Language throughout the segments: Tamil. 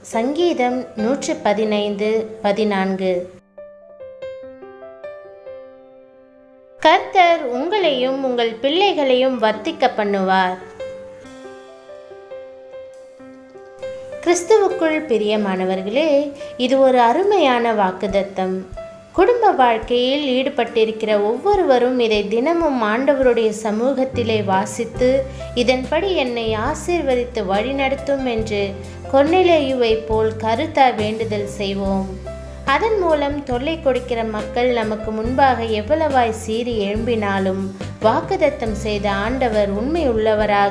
சங்கீதம் நூற்று பதினைந்து பதினான்கு கர்த்தர் உங்களையும் உங்கள் பிள்ளைகளையும் வர்த்திக்க பண்ணுவார் கிறிஸ்துவுக்குள் பிரியமானவர்களே இது ஒரு அருமையான வாக்குதத்தம் குடும்ப வாழ்க்கையில் ஈடுபட்டிருக்கிற ஒவ்வொருவரும் இதை தினமும் ஆண்டவருடைய சமூகத்திலே வாசித்து இதன்படி என்னை ஆசீர்வதித்து வழிநடத்தும் என்று கொன்னிலேயுவை போல் கருத்தா வேண்டுதல் செய்வோம் அதன் மூலம் தொல்லை கொடுக்கிற மக்கள் நமக்கு முன்பாக எவ்வளவாய் சீறி எழும்பினாலும் வாக்குதத்தம் செய்த ஆண்டவர் உண்மை உள்ளவராக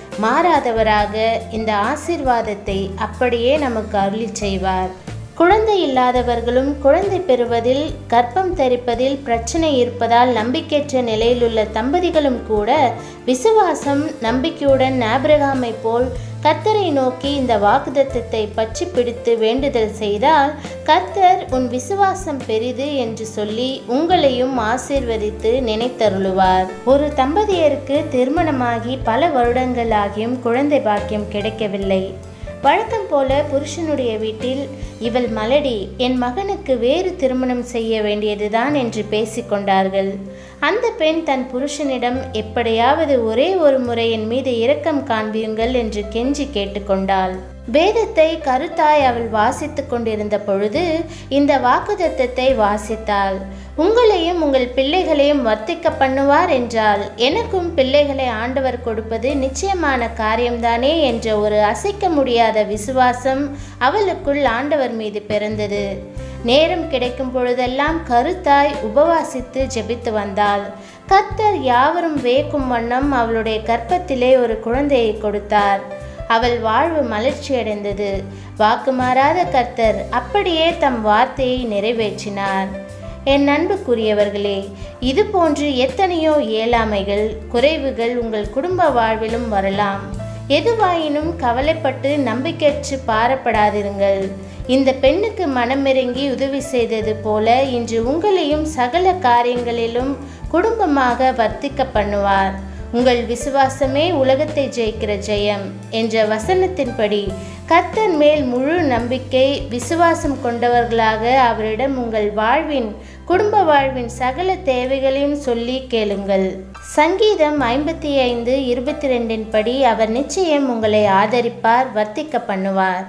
மாறாதவராக இந்த ஆசீர்வாதத்தை அப்படியே நமக்கு அருளி செய்வார் குழந்தை இல்லாதவர்களும் குழந்தை பெறுவதில் கர்ப்பம் தரிப்பதில் பிரச்சனை இருப்பதால் நம்பிக்கையற்ற நிலையிலுள்ள தம்பதிகளும் கூட விசுவாசம் நம்பிக்கையுடன் ஆபிரகாமை போல் கர்த்தரை நோக்கி இந்த வாக்குதத்தத்தை பற்றி பிடித்து வேண்டுதல் செய்தால் கர்த்தர் உன் விசுவாசம் பெரிது என்று சொல்லி உங்களையும் ஆசீர்வதித்து நினைத்தருளுவார் ஒரு தம்பதியருக்கு திருமணமாகி பல வருடங்களாகியும் குழந்தை பாக்கியம் கிடைக்கவில்லை வழக்கம் போல புருஷனுடைய வீட்டில் இவள் மலடி என் மகனுக்கு வேறு திருமணம் செய்ய வேண்டியதுதான் என்று பேசிக்கொண்டார்கள் அந்த பெண் தன் புருஷனிடம் எப்படியாவது ஒரே ஒரு முறை என் மீது இரக்கம் காண்பியுங்கள் என்று கெஞ்சி கேட்டுக்கொண்டாள் வேதத்தை கருத்தாய் அவள் வாசித்துக் கொண்டிருந்த பொழுது இந்த வாக்குதத்தத்தை வாசித்தாள் உங்களையும் உங்கள் பிள்ளைகளையும் வர்த்திக்க பண்ணுவார் என்றால் எனக்கும் பிள்ளைகளை ஆண்டவர் கொடுப்பது நிச்சயமான காரியம்தானே என்ற ஒரு அசைக்க முடியாத விசுவாசம் அவளுக்குள் ஆண்டவர் மீது பிறந்தது நேரம் கிடைக்கும் பொழுதெல்லாம் கருத்தாய் உபவாசித்து ஜெபித்து வந்தாள் கர்த்தர் யாவரும் வேக்கும் வண்ணம் அவளுடைய கற்பத்திலே ஒரு குழந்தையை கொடுத்தார் அவள் வாழ்வு மலர்ச்சியடைந்தது வாக்கு மாறாத கர்த்தர் அப்படியே தம் வார்த்தையை நிறைவேற்றினார் என் அன்புக்குரியவர்களே இது போன்று எத்தனையோ இயலாமைகள் குறைவுகள் உங்கள் குடும்ப வாழ்விலும் வரலாம் எதுவாயினும் கவலைப்பட்டு நம்பிக்கையற்று பாரப்படாதிருங்கள் இந்த பெண்ணுக்கு மனமிறங்கி உதவி செய்தது போல இன்று உங்களையும் சகல காரியங்களிலும் குடும்பமாக வர்த்திக்க பண்ணுவார் உங்கள் விசுவாசமே உலகத்தை ஜெயிக்கிற ஜெயம் என்ற வசனத்தின்படி கர்த்தர் மேல் முழு நம்பிக்கை விசுவாசம் கொண்டவர்களாக அவரிடம் உங்கள் வாழ்வின் குடும்ப வாழ்வின் சகல தேவைகளையும் சொல்லி கேளுங்கள் சங்கீதம் ஐம்பத்தி ஐந்து இருபத்தி ரெண்டின் படி அவர் நிச்சயம் உங்களை ஆதரிப்பார் வர்த்திக்க பண்ணுவார்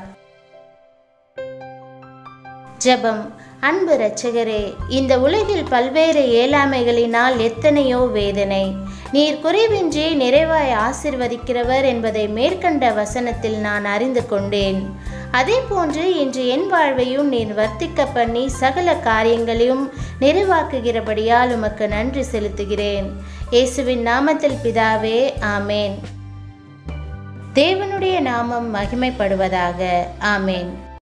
ஜெபம் அன்பு இரட்சகரே இந்த உலகில் பல்வேறு இயலாமைகளினால் எத்தனையோ வேதனை நீர் குறைவின்றி நிறைவாய் ஆசிர்வதிக்கிறவர் என்பதை மேற்கண்ட வசனத்தில் நான் அறிந்து கொண்டேன் அதே போன்று இன்று என் வாழ்வையும் நீர் வர்த்திக்க பண்ணி சகல காரியங்களையும் நிறைவாக்குகிறபடியால் உமக்கு நன்றி செலுத்துகிறேன் இயேசுவின் நாமத்தில் பிதாவே ஆமேன் தேவனுடைய நாமம் மகிமைப்படுவதாக ஆமேன்